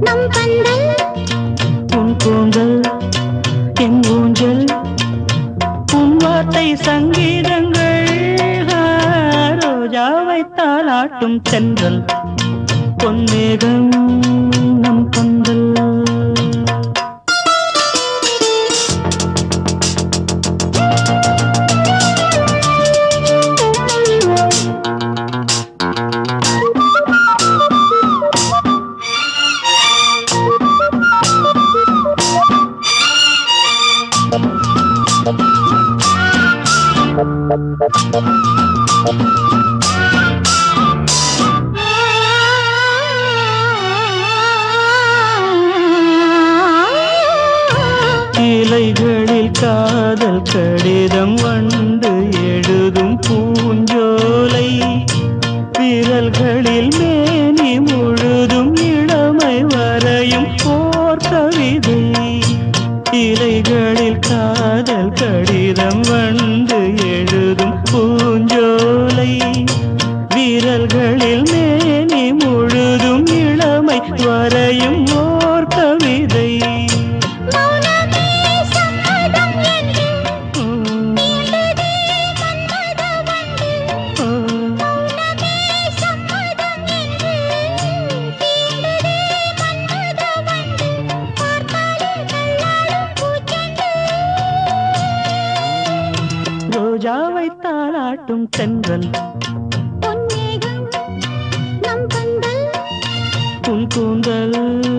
நம் பந்தல் உன் கூந்தல் என் ஊஞ்சல் உன் வார்த்தை சங்கீதங்கள் ஆ, ரோஜாவை தாளாட்டும் தென்றல் பொன்னேகம் நம் பந்தல் இலைகளில் காதல் கடிதம் வந்து எழுதும் பூஞ்சோலை விரல்களில் மேனி முழுதும் இளமை வரையும் போர் கவிதை இலைகளில் காதல் கடிதம் வந்து எழுதும் பூஞ்சோலை விரல்களில் மேனி முழுதும் இளமை வரையும் ஓர் கவிதை மௌனமே சம்மதம் என்று உம், நீண்டதே மன்மத வண்டு உம். மௌனமே சம்மதம் என்று தீண்டதே மன்மத வண்டு பார்த்தாலே கல்லாடும் பூச்செண்டு ரோஜாவை தாளாட்டும் தென்றல் பொன்னேகம் நம் பந்தல் உன் கூந்தல்